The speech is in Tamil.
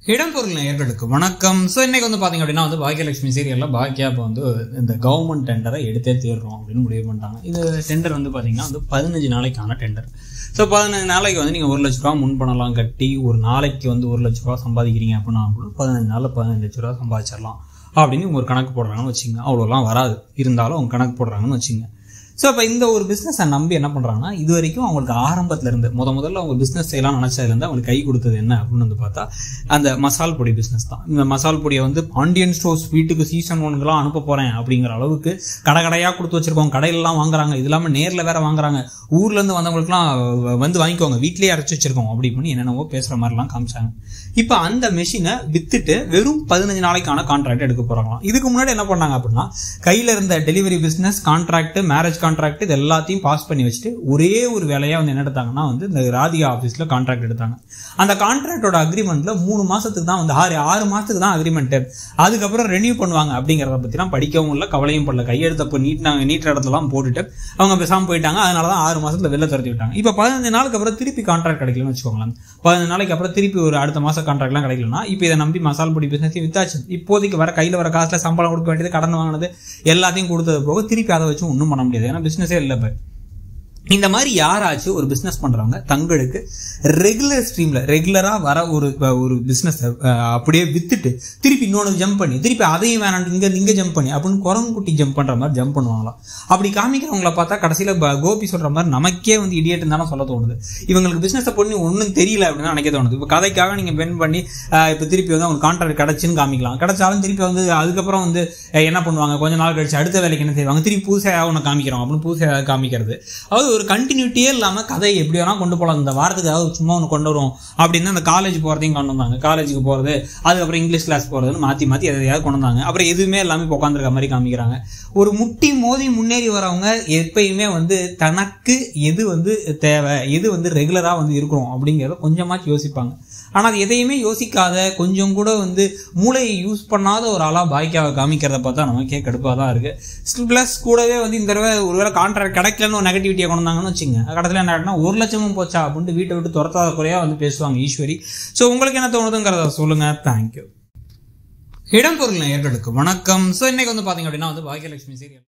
இடம்பொருள் நேயர்களுக்கு வணக்கம் ஸோ இன்னைக்கு வந்து பார்த்தீங்க அப்படின்னா வந்து பாக்கியலட்சுமி சீரியலில் பாக்கியா இப்போ வந்து இந்த கவர்மெண்ட் டெண்டரை எடுத்தே தீர்றோம் அப்படின்னு முடிவு பண்ணிட்டாங்க இது டெண்டர் வந்து பார்த்தீங்கன்னா வந்து பதினஞ்சு நாளைக்கான டெண்டர் ஸோ பதினஞ்சு நாளைக்கு வந்து நீங்கள் ஒரு லட்ச ரூபா முன் பணம்லாம் கட்டி ஒரு நாளைக்கு வந்து ஒரு லட்ச ரூபா சம்பாதிக்கிறீங்க அப்படின்னா கூட பதினஞ்சு நாளில் பதினஞ்சு லட்ச ரூபா சம்பாதிச்சிடலாம் அப்படின்னு இவங்க ஒரு கணக்கு போடுறாங்கன்னு வச்சுங்க அவ்வளோலாம் வராது இருந்தாலும் அவங்க கணக்கு போடுறாங்கன்னு வச்சுங்க ஸோ அப்போ இந்த ஒரு பிஸ்னஸை நம்பி என்ன பண்ணுறாங்கன்னா இது வரைக்கும் அவங்களுக்கு ஆரம்பத்துல இருந்து முத முதல்ல அவங்க பிஸ்னஸ் செய்யலாம் நினச்சதுலேருந்து அவங்களுக்கு கை கொடுத்தது என்ன அப்படின்னு வந்து பார்த்தா அந்த மசால் பொடி பிஸ்னஸ் தான் இந்த மசால் பொடியை வந்து பாண்டியன் ஸ்டோர்ஸ் வீட்டுக்கு சீசன் ஒன்றுக்கெல்லாம் அனுப்ப போகிறேன் அப்படிங்கிற அளவுக்கு கடை கடையாக கொடுத்து வச்சிருக்கோம் கடையிலலாம் வாங்குறாங்க இது இல்லாமல் நேரில் வேற வாங்குறாங்க ஊர்லேருந்து வந்தவங்களுக்குலாம் வந்து வாங்கிக்கோங்க வீட்லேயே அரைச்சி வச்சிருக்கோம் அப்படி பண்ணி என்னென்னவோ பேசுகிற மாதிரிலாம் காமிச்சாங்க இப்போ அந்த மெஷினை வித்துட்டு வெறும் பதினஞ்சு நாளைக்கான கான்ட்ராக்ட் எடுக்க போகிறாங்களாம் இதுக்கு முன்னாடி என்ன பண்ணாங்க அப்படின்னா கையில் இருந்த delivery business contract marriage contract இது எல்லாத்தையும் பாஸ் பண்ணி வச்சுட்டு ஒரே ஒரு வேலையாக வந்து என்ன எடுத்தாங்கன்னா வந்து இந்த ராதிகா ஆஃபீஸில் கான்ட்ராக்ட் எடுத்தாங்க அந்த கான்ட்ராக்டோட அக்ரிமெண்ட்டில் மூணு மாதத்துக்கு தான் வந்து ஆறு ஆறு மாதத்துக்கு தான் அக்ரிமெண்ட்டு அதுக்கப்புறம் ரெனியூ பண்ணுவாங்க அப்படிங்கிறத பற்றிலாம் படிக்கவும் இல்லை கவலையும் படல கையெழுத்தப்போ நீட்டினாங்க நீட்டுற இடத்துலாம் போட்டுட்டு அவங்க பேசாமல் போயிட்டாங்க அதனால தான் ஆறு மாதத்தில் வெளில துரத்தி விட்டாங்க இப்போ பதினஞ்சு நாளுக்கு அப்புறம் திருப்பி கான்ட்ராக்ட் கிடைக்கலன்னு வச்சுக்கோங்களேன் பதினஞ்சு நாளைக்கு அப்புறம் திருப்பி ஒரு அடுத்த மாதம் கான்ட்ராக்ட்லாம் கிடைக்கலனா இப்போ இதை நம்பி மசால் பொடி பிஸ்னஸ் வித்தாச்சு இப்போதைக்கு வர கையில் வர காசில் சம்பளம் கொடுக்க வேண்டியது கடன் வாங்கினது எல்லாத்தையும் கொடுத்தது போக திருப்பி அதை வச்சு ஒன்றும் பண்ண முடியாது ஏன்னா பிஸ்னஸே இல்லை இப்போ இந்த மாதிரி யாராச்சும் ஒரு பிஸ்னஸ் பண்றவங்க தங்களுக்கு ரெகுலர் ஸ்ட்ரீம்ல ரெகுலரா வர ஒரு ஒரு பிஸ்னஸ் அப்படியே வித்துட்டு திருப்பி இன்னொன்று ஜம்ப் பண்ணி திருப்பி அதையும் வேணாம் இங்க இங்க ஜம்ப் பண்ணி அப்படின்னு குரங்குட்டி ஜம்ப் பண்ற மாதிரி ஜம்ப் பண்ணுவாங்களாம் அப்படி காமிக்கிறவங்கள பார்த்தா கடைசியில ப- கோபி சொல்ற மாதிரி நமக்கே வந்து இடியேட்டு தானே சொல்ல தோணுது இவங்களுக்கு பிசினஸ் பண்ணி ஒன்றும் தெரியல அப்படின்னு நினைக்க தோணுது இப்போ கதைக்காக நீங்க பென் பண்ணி அஹ், இப்போ திருப்பி வந்து அவங்க கான்ட்ராக்ட் கிடைச்சுன்னு காமிக்கலாம் கிடைச்சாலும் திருப்பி வந்து அதுக்கப்புறம் வந்து அஹ், என்ன பண்ணுவாங்க கொஞ்ச நாள் கழிச்சு அடுத்த வேலைக்கு என்ன செய்வாங்க திருப்பி புதுசாக ஒன்று காமிக்கிறோம் அப்படின்னு புதுசாக காமிக்கிறது அதாவது ஒரு கண்டினியூட்டியே இல்லாமல் கதை எப்படி வேணால் கொண்டு போகலாம் இந்த வாரத்துக்கு ஏதாவது சும்மா ஒன்று கொண்டு வரும் அப்படின்னு அந்த காலேஜ் போகிறதையும் கொண்டு வந்தாங்க காலேஜுக்கு போகிறது அதுக்கப்புறம் இங்கிலீஷ் கிளாஸ் போகிறதுன்னு மாற்றி மாற்றி எதையாவது கொண்டு வந்தாங்க அப்புறம் எதுவுமே எல்லாமே இப்போ உட்காந்துருக்க மாதிரி காமிக்கிறாங்க ஒரு முட்டி மோதி முன்னேறி வரவங்க எப்பயுமே வந்து தனக்கு எது வந்து தேவை எது வந்து ரெகுலராக வந்து இருக்கணும் அப்படிங்கிறத கொஞ்சமாச்சு யோசிப்பாங்க ஆனால் அது எதையுமே யோசிக்காத கொஞ்சம் கூட வந்து மூளையை யூஸ் பண்ணாத ஒரு ஆளாக பாய்க்காவை காமிக்கிறத பார்த்தா நமக்கே கடுப்பாக தான் இருக்குது ப்ளஸ் கூடவே வந்து இந்த தடவை ஒருவேளை கான்ட்ராக்ட் கிடைக்கலன்னு ஒரு நெகட்டிவிட்டியை கொண்டு வந்தாங்கன்னு வச்சுங்க கடைசியில் என்ன ஆகிடுனா ஒரு லட்சமும் போச்சா அப்படின்ட்டு வீட்டை விட்டு துரத்தாத குறையாக வந்து பேசுவாங்க ஈஸ்வரி ஸோ உங்களுக்கு என்ன தோணுதுங்கிறத சொல்லுங்கள் தேங்க்யூ இடம்பொருள் நேயர்களுக்கு வணக்கம் ஸோ இன்னைக்கு வந்து பார்த்தீங்க அப்படின்னா வந்து பாக்கியலட்சுமி சீரியல்